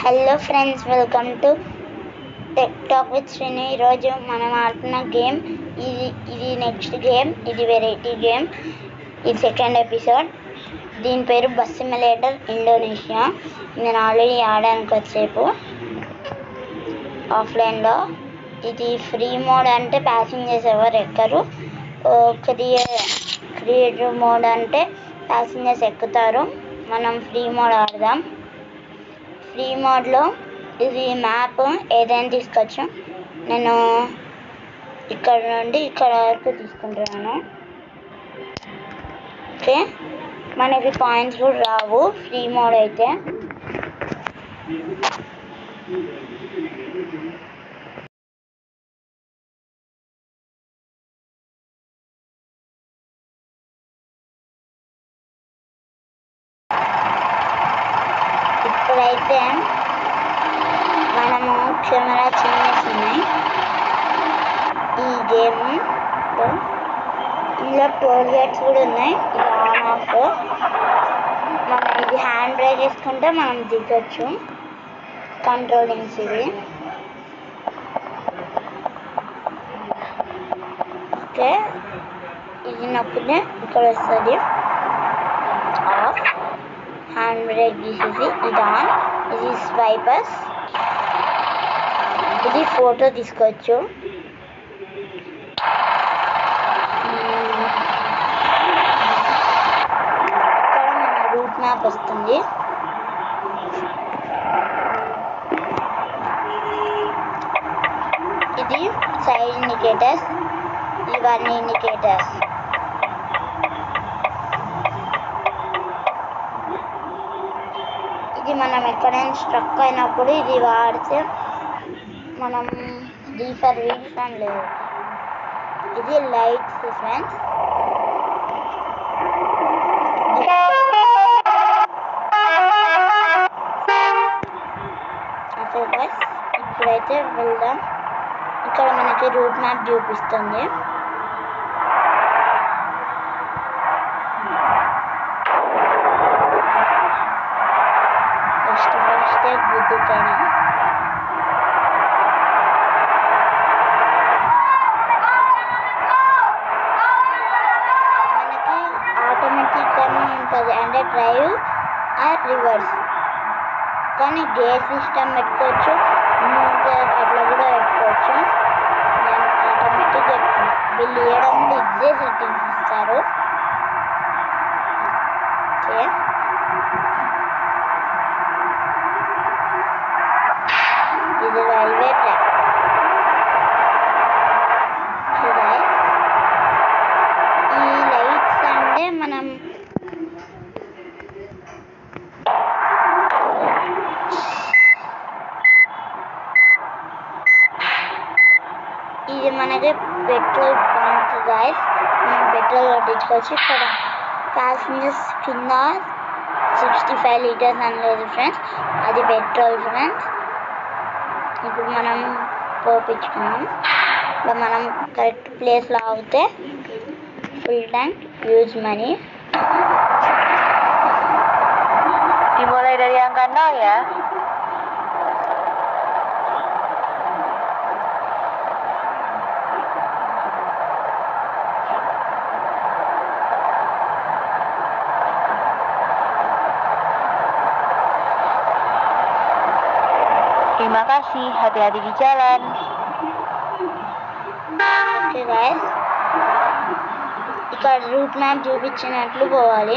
Hello friends welcome to tech talk with Srini ఈరోజు మనం ఆడుతున్న గేమ్ ఇది ఇది నెక్స్ట్ గేమ్ ఇది వెరైటీ గేమ్ ఇది సెకండ్ ఎపిసోడ్ దీని పేరు బస్ సిమ్యులేటర్ ఇండోనేషియా నేను ఆల్రెడీ ఆడాను కొద్దిసేపు ఆఫ్లైన్లో ఇది ఫ్రీ మోడ్ అంటే ప్యాసింజర్స్ ఎవరు ఎక్కరు క్రియే క్రియేటివ్ మోడ్ అంటే ప్యాసింజర్స్ ఎక్కుతారు మనం ఫ్రీ మోడ్ ఆడదాం ఫ్రీ మోడ్లో ఇది మ్యాప్ ఏదైనా తీసుకోవచ్చు నేను ఇక్కడ నుండి ఇక్కడ వరకు తీసుకుంటున్నాను ఓకే మనకి పాయింట్స్ కూడా రావు ఫ్రీ మోడ్ అయితే ఇప్పుడైతే మనము కెమెరా చేంజెస్ ఉన్నాయి ఈ గేమ్ ఇందులో టోల్ గేట్స్ కూడా ఉన్నాయి ఇది ఆన్ ఆఫ్ మనం ఇది హ్యాండ్ బ్రేక్ వేసుకుంటే మనం దిగొచ్చు కంట్రోలింగ్స్ ఇవి ఓకే ఇది నొక్కితే ఇక్కడ వస్తుంది ఆఫ్ హ్యాండ్ బ్రేక్ తీసేసి ఇది ఆన్ ఇది స్వైపర్స్ ఇది ఫోటో తీసుకోవచ్చు మ్మ్. ఇక్కడ మన రూట్ మ్యాప్ వస్తుంది ఇది సైడ్ ఇండికేటర్స్ ఇవన్నీ ఇండికేటర్స్ ఇది మనం ఎక్కడైనా స్ట్రక్ అయినప్పుడు ఇది వాడితే మనం డీఫర్ వీల్స్ లేదు ఇది లైట్స్ ఫ్రెండ్స్ ఓకే బస్ ఇప్పుడైతే వెళ్దాం ఇక్కడ మనకి రూట్ మ్యాప్ చూపిస్తుంది ఫస్ట్ ఫస్ట్ గుద్దుతాను మనకి ఆటోమేటిక్ గానే ఉంటుంది అంటే డ్రైవ్ ఆర్ రివర్స్ కానీ గేర్ సిస్టమ్ పెట్టుకోవచ్చు మోటార్ అట్లా కూడా పెట్టుకోవచ్చు నేను ఆటోమేటిక్ పెట్టుకున్నా వీళ్ళు ఇవ్వడం ఇదే సెట్టింగ్స్ ఇస్తారు ఓకే ఇది రైల్వే ట్రాక్ ఈ లైట్స్ అంటే మనం ఇది మనకి పెట్రోల్ బంక్ గాయస్ మనం పెట్రోల్ కొట్టించుకోవచ్చు ఇక్కడ ప్యాసింజర్స్ కింద సిక్స్టీ ఫైవ్ లీటర్స్ అని లేదు ఫ్రెండ్స్ అది పెట్రోల్ ఫ్రెండ్స్ ఇప్పుడు మనం పోపించుకున్నాం ఇప్పుడు మనం కరెక్ట్ ప్లేస్లో ఆగితే full tank use money Dimulai dari angka 0 ya. Terima kasih, hati-hati di jalan. Okay guys ఇక్కడ రూట్ మ్యాప్ చూపించినట్లు పోవాలి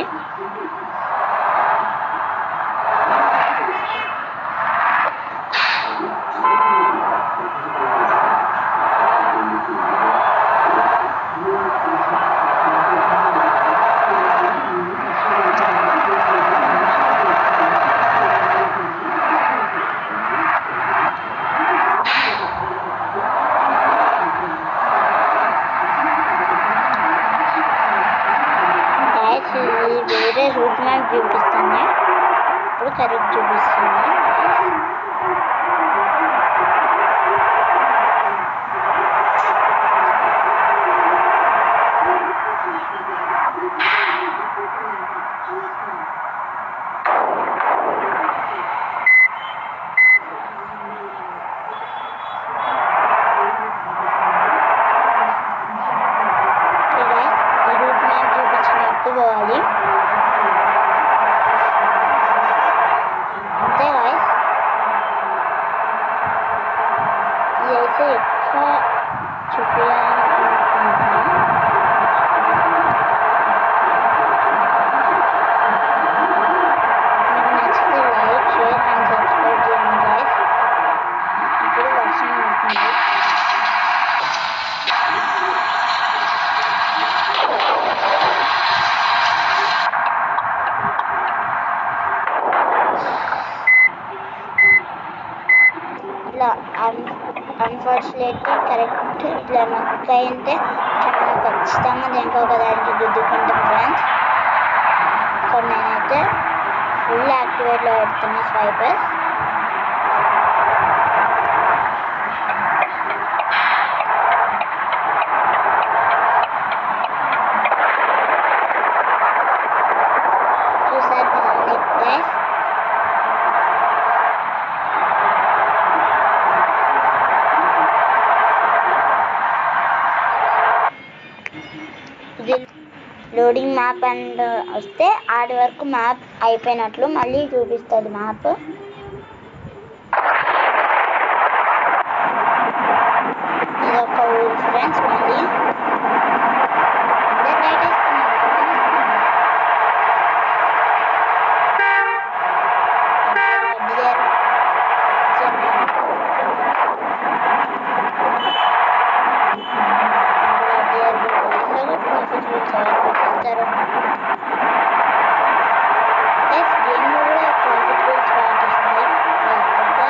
గాయస్ ఇది వేరే రూట్ మ్యాప్ చూపిస్తుంది ఇప్పుడు కరెక్ట్ చూపిస్తుంది అయితే ఎక్కువ చూపించాలనుకుంటున్నాను మీకు నచ్చితే లైక్ షేర్ అండ్ సబ్స్క్రైబ్ చేయండి గైస్ ఇప్పుడు వర్షం పడుతుంది ఇట్లా అన్ అన్ఫార్చునేట్లీ కరెక్ట్ ఇట్లా నొక్క అయితే ఇట్లా మనం ఖచ్చితంగా దేనికో ఒక దానికి గుద్దుకుంటాం ఫ్రెండ్స్ సో నేనైతే ఫుల్ యాక్టివేట్లో పెడుతున్నా స్వైపర్స్ చూసారు కదండి గైస్ ఇది లోడింగ్ మ్యాప్ అండ్ వస్తే ఆడి వరకు మ్యాప్ అయిపోయినట్లు మళ్ళీ చూపిస్తుంది మ్యాప్ ఇది ఒక ఊరు ఫ్రెండ్స్ మళ్ళీ అందరు లైట్ వేసుకున్నారు డియర్ ట్రాఫిక్ రూల్స్ ఎవరు పాటిస్తారు ఎస్ గేమ్లో కూడా ట్రాఫిక్ రూల్స్ పాటిస్తాయి లేకపోతే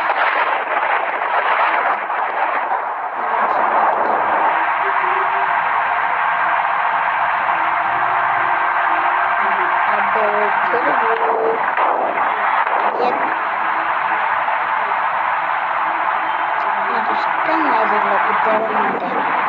అడ్డు తెలుగు ఎస్ నాకు ఇష్టం మ్యాజిక్లో గుద్దడం అంటే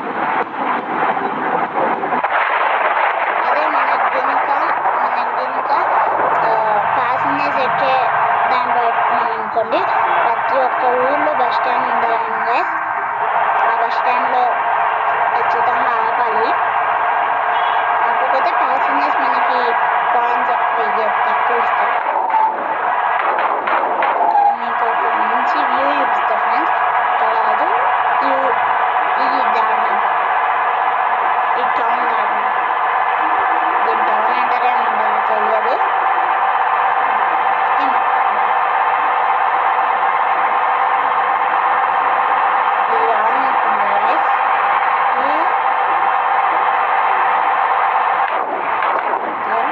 అదే మనకు కనుక మనకు కనుక ప్యాసింజర్స్ ఎక్కే దాంట్లో పెట్టుకున్నాం అనుకోండి ప్రతి ఒక్క ఊర్లో బస్ స్టాండ్ ఉండాలని guys. ఆ బస్ స్టాండ్లో ఖచ్చితంగా ఆపాలి కాకపోతే ప్యాసింజర్స్ మనకి పాయింట్స్ ఎక్కువ ఇయ్యరు తక్కువ ఇస్తారు ఇక్కడ మీకు ఒక మంచి వ్యూ చూపిస్తా ఫ్రెండ్స్ ఇక్కడ అది ఈ ఈ దాడినాక ఈ టౌన్ దాడినాక దీని టౌన్ అంటారే ఉండదు తెలియదు ఏమో. ఇది ఆన్ అనుకుంటా guys. ఏ? ఏం?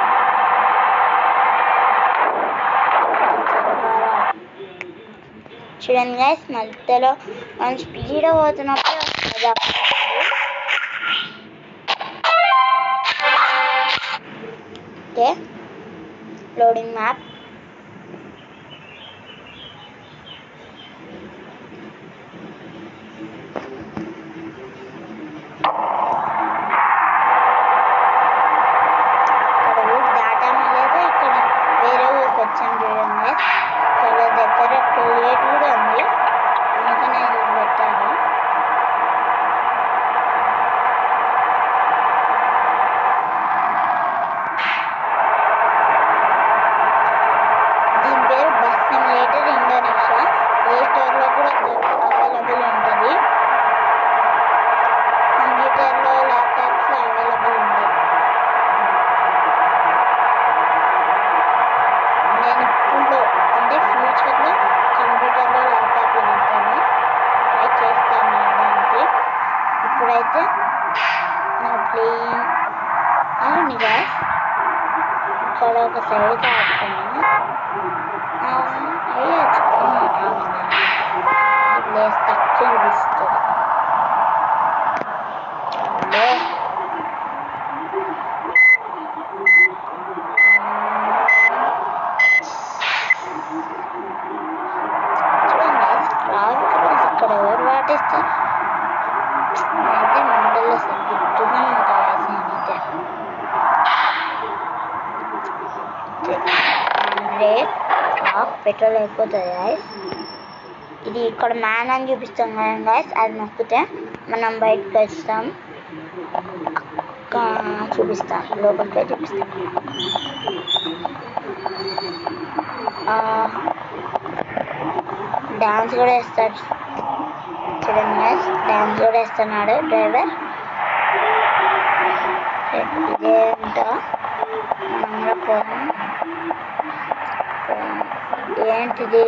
చూడండి గైస్ మధ్యలో మనం స్పీడ్ పోతున్నప్పుడు వస్తుంది అప్పుడప్పుడు. ఓకే లోడింగ్ మ్యాప్ ఇక్కడ ఊరు దాటామో లేదో ఇక్కడ వేరే ఊరికి వచ్చాం చూడండి ఇక్కడ దగ్గర టోల్గేట్ కూడా ఉంది అందుకనే ఇది పెట్టారు దీని పేరు బస్ సిమ్యులేటర్ ఇండోనేషియా ఏ స్టోర్లో కూడా అవైలబుల్ ఉంటుంది కంప్యూటర్లో ల్యాప్టాప్స్లో అవైలబుల్ ఉంటుంది నేను ఇప్పుడు అంటే ఫ్యూచర్లో కంప్యూటర్లో ల్యాప్టాప్లో ఆడతాను ట్రై చేస్తాను ఆడడానికి ఇప్పుడైతే నా ప్లేయింగ్ అవును guys. ఇక్కడ ఒక సైడ్ ఆడుతున్నాను అయ్యచ్చు ప్లేస్ తక్కువ చూపిస్తుంది లే. చూడండి ట్రాఫిక్ రూల్స్ ఇక్కడ ఎవరు పాటిస్తారు అయితే మంటల్లో గుర్తుగా ఉంటాయి నేనైతే హండ్రెడ్ ఆఫ్ పెట్రోల్ అయిపోతుంది గాయస్ ఇది ఇక్కడ మ్యాన్ అని చూపిస్తాం కదా గాయస్ అది నొక్కితే మనం బయటకు వస్తాం కా- చూపిస్తాం లోపలికి చూపిస్తాం డాన్స్ కూడా వేస్తారు చూడండి గైస్ డ్యాన్స్ కూడా వేస్తున్నాడు డ్రైవర్ ఇదేంటో మనం కూడా పోదాం పోదాం. ఏంటిది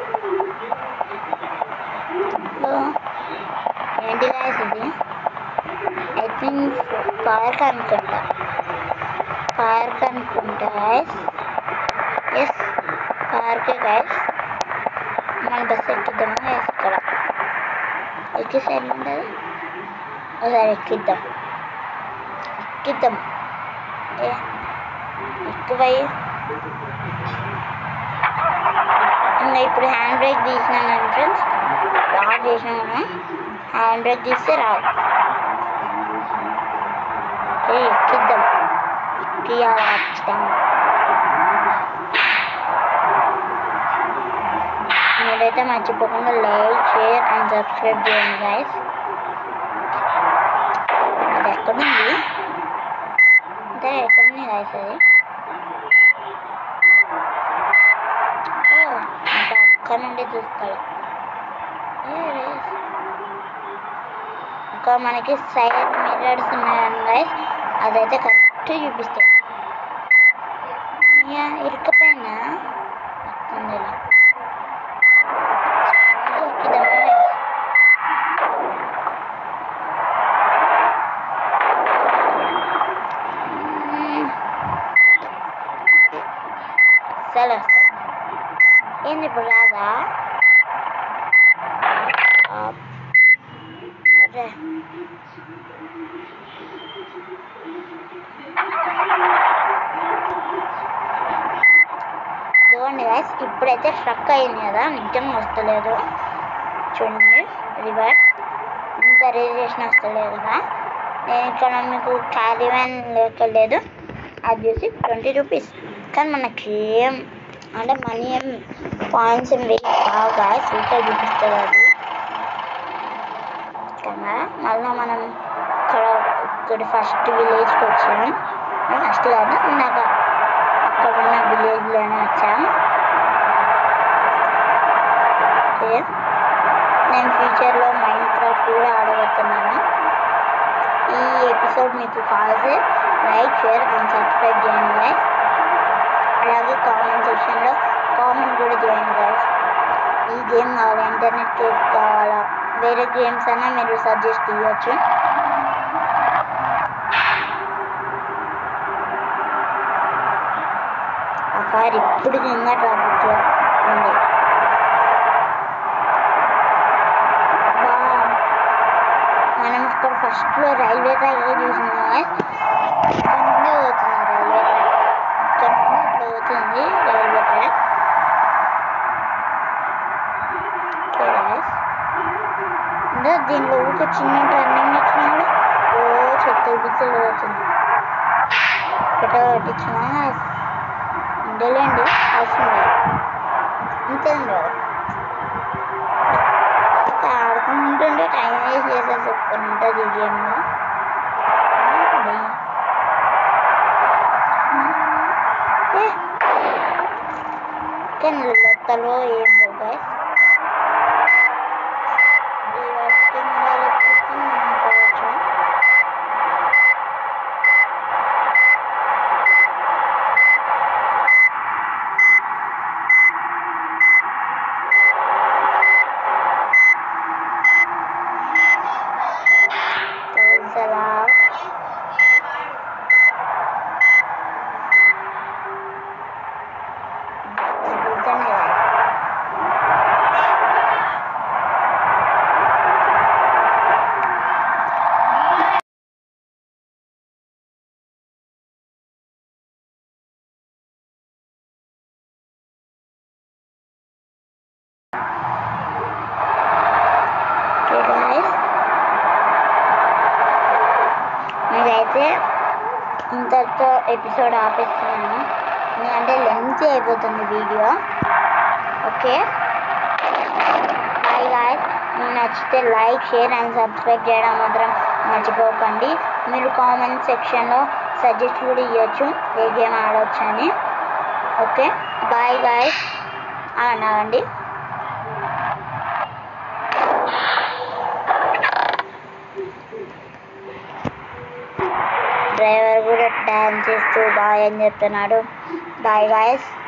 ఓ, ఏంటి గైస్ ఇది ఐ థింక్ పార్క్ అనుకుంటా పార్క్ అనుకుంటా గైస్ ఎస్ పార్క్ గైస్ మన బస్ ఎక్కిద్దామా గైస్ ఇక్కడ ఎక్కేసి ఉంటుంది ఒకసారి ఎక్కిద్దాం ఎక్కిద్దాం ఏ ఎక్కువై ఇంకా ఇప్పుడు హ్యాండ్ బ్రేక్ తీసినాం కదా ఫ్రెండ్స్ ఆఫ్ చేసినాం మనం హ్యాండ్ బ్రేక్ తీస్తే రావు ఏ ఎక్కిద్దాం ఎక్కియాలి ఖచ్చితంగా మీరైతే మర్చిపోకుండా లైక్ షేర్ అండ్ సబ్స్క్రైబ్ చేయండి గాయస్ అది ఎక్కడుంది అంటే ఎక్కడుంది గాయస్ అది ఓ, ఇంకా అక్కడ నుండి చూస్తాడు ఇంకా మనకి సైడ్ మిర్రర్స్ ఉన్నాయని గాయస్ అదైతే కరెక్ట్ చూపిస్తాయి యా ఇరుకపోయినా ఉందిలే సరే ఏంది ఇప్పుడు రాదా ఆ, అరే చూడండి guys ఇప్పుడైతే స్ట్రక్ అయింది కదా నిజంగా వస్తలేదు చూడండి రివర్స్ ఇంత రిజిస్ట్రేషన్ వస్తలేదు కదా నేను ఇక్కడ మీకు క్యారీ వ్యాన్ లేకలేదు అది చూసి ట్వంటీ రూపీస్ కానీ మనకి ఏం అంటే మనీ ఏం పాయింట్స్ ఏం వేసి బాగా స్వీటర్ చూపిస్తుంది అది కదా మళ్ళీ మనం ఇక్కడ ఇక్కడ ఫస్ట్ విలేజ్కి వచ్చాం ఫస్ట్ కాదు ఇందాక అక్కడ ఉన్న విలేజ్లోనే వచ్చాం ఓకే నేను ఫ్యూచర్లో మైండ్ క్రాఫ్ట్ కూడా ఆడబోతున్నాను ఈ ఎపిసోడ్ మీకు కావాల్సి లైక్ షేర్ అండ్ సబ్స్క్రైబ్ చేయండి guys అలాగే కామెంట్ సెక్షన్లో కామెంట్ కూడా చేయండి guys ఈ గేమ్ కావాలా ఇంటర్నెట్ కేఫ్ కావాలా వేరే గేమ్స్ అయినా మీరు సజెస్ట్ ఇవ్వచ్చు ఆ కార్ ఇప్పుడు ఇంకా ట్రాఫిక్లో ఉంది బా మనం అక్కడ ఫస్ట్లో రైల్వే ట్రాక్ చూసినా ఇక్కడ నుండి పోతుంది రైల్వే ట్రాక్ ఇక్కడ నుండి ఇట్లా పోతుంది రైల్వే ట్రాక్ ఓకే guys. ఇంకా దీనిలో ఊరికే చిన్న టర్నింగ్ ఇచ్చినా కూడా ఓ చెత్తలు బిచ్చలు పోతుంది పెట్రోల్ కొట్టించినా ఉండలేండి అవసరం లేదు అంతే ఉండదు ఇంకా ఆడుకుంటుంటే టైం వేస్ట్ చేసేసి ఒప్పుకొని ఉంటుంది గేమ్లో కానీ లొత్తలో ఏం బాయ్ రివర్స్ కెమెరాలో చూస్తే మనం పోవచ్చు తెలుసలా తెలుసనే కదా ఓకే గాయస్ మీరైతే ఇంతటితో ఎపిసోడ్ ఆపేస్తున్నాను ఎందుకంటే లెంత్ అయిపోతుంది వీడియో ఓకే బాయ్ గాయస్ మీకు నచ్చితే లైక్ షేర్ అండ్ సబ్స్క్రైబ్ చేయడం మాత్రం మర్చిపోకండి మీరు కామెంట్ సెక్షన్లో సజెస్ట్ కూడా ఇవ్వచ్చు ఏ గేమ్ ఆడవచ్చు అని ఓకే బాయ్ గాయస్ అనండి డ్రైవర్ కూడా డ్యాన్స్ చేస్తూ బాయ్ అని చెప్తున్నాడు బాయ్ గాయస్